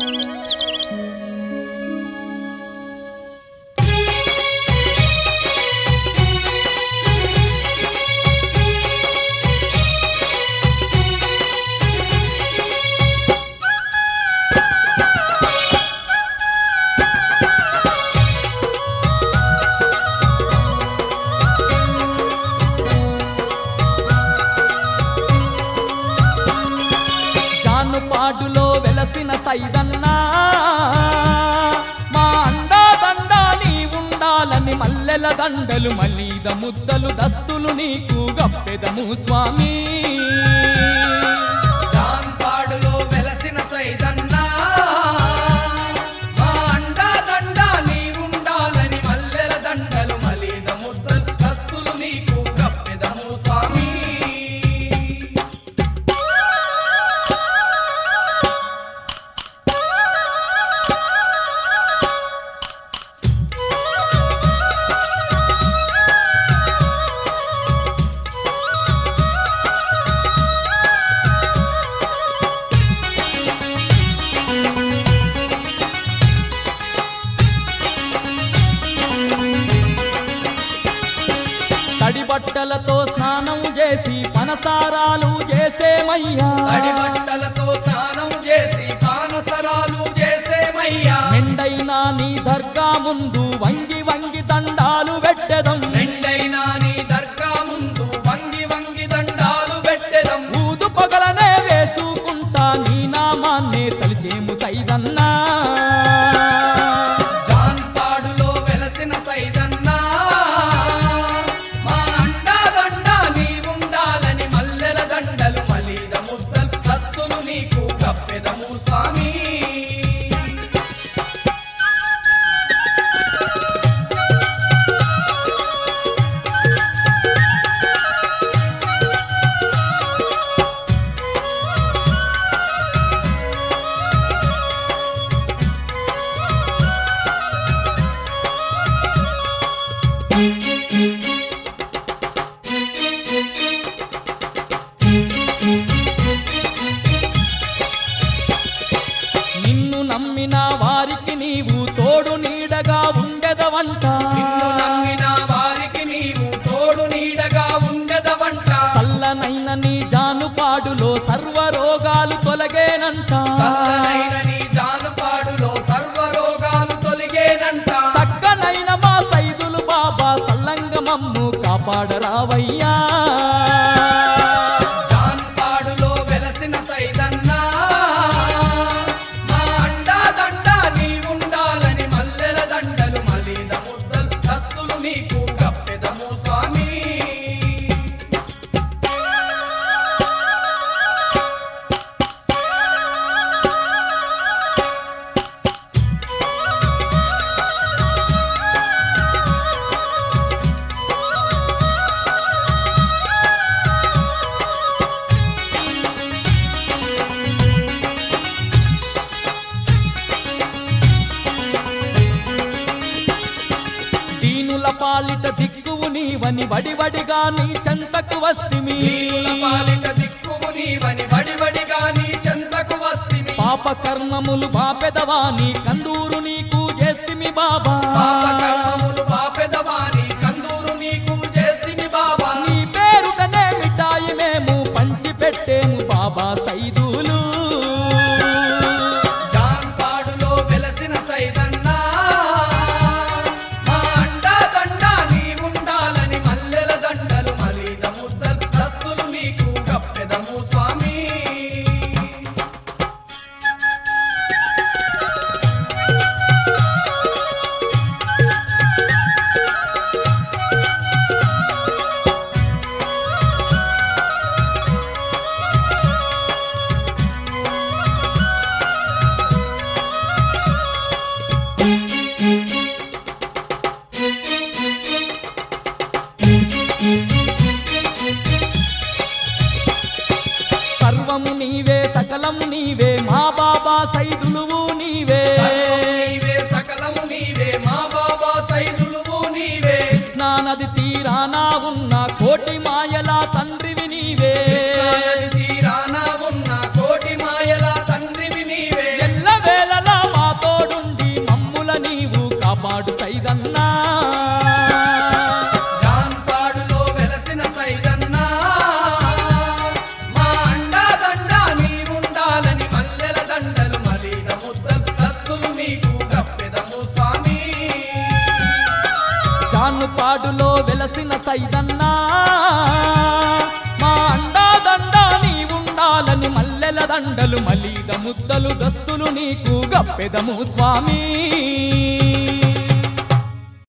జానుపాడులో వెలసిన సైదన్నా మా అండా దండా నీ ఉండాలని మల్లెల దండలు మలీద ముద్దలు దస్తులు నీకు గప్పెదము స్వామి జాన్పాడులో వెలసిన సైదన్నా మా అండా దండా నీ ఉండాలని మల్లెల దండలు మలీద ముద్దలు కస్తులు నీకు కప్పెదము స్వామి తడి బట్టలతో స్నానం చేసి పనసారాలు చేసేమయ్యా తడి బట్టలతో స్నానం చేసి పానసరాలు చేసేమయ్యా మెండైనా నీ దర్గా ముందు వంగి వంగి దండాలు పెట్టెదం మెండైనా నీ దర్గా ముందు వంగి వంగి దండాలు పెట్టెదం ఊదు పొగలనే వేసుకుంటా నీ నామాన్నే తలిచేము సైదన్నా జాన్పాడులో వెలసిన సైదన్నా మా అండా దండా నీ ఉండాలని మల్లెల దండలు మలీద ముద్దలు కత్తులు నీకు కప్పెదము స్వామి నిన్ను నమ్మిన వారికి నీవు తోడు నీడగా ఉండెదవంట నిన్ను నమ్మిన వారికి నీవు తోడు నీడగా ఉండెదవంట చల్లనైన నీ జానుపాడులో సర్వ రోగాలు తొలగేనంట చల్లనైన నీ జానుపాడులో సర్వరోగాలు తొలిగేనంట చక్కనైన మా సైదులు బాబా సల్లంగమమ్ము కాపాడరావయ్యా జాన్పాడులో వెలసిన సైదన్నా మా అండా దండా నీ ఉండాలని మల్లెల దండలు మలీద ముద్దలు దస్తులు నీకు కప్పెదము స్వామి దీనుల పాలిట దిక్కువు నీవని వడివడిగా నీ చెంతకు వస్తిమి నీవుల పాలిట దిక్కువు నీవని వడివడిగా నీ చెంతకు వస్తిమి పాప కర్మములు బాపెదవాని కందూరు నీకు చేస్తిమి బాబా పాప కర్మములు బాపెదవాని కందూరు నీకు చేస్తిమి బాబా నీ పేరుటనే మిఠాయి మేము పంచి పెట్టేము బాబా సైదులు జాన్పాడులో వెలసిన సైదన్నా మా అండా దండా నీ ఉండాలని మల్లెల దండలు మలీద ముద్దలు దస్తులు నీకు కప్పెదము స్వామి సర్వము నీవే సకలము నీవే మా బాబా సైదులువు నీవే సర్వము నీవే సకలము నీవే మా బాబా సైదులువు నీవే కృష్ణా నది తీరానా ఉన్న కోటి మాయల తండ్రివి నీవే కృష్ణానది తీరాన ఉన్న కోటి మాయల తండ్రివి నీవే ఎల్ల వేళలా వెలసిన సైదన్నా మా అండా దండా నీ ఉండాలని మల్లెల దండలు మలీద ముద్దలు దస్తులు నీకు గప్పెదము స్వామి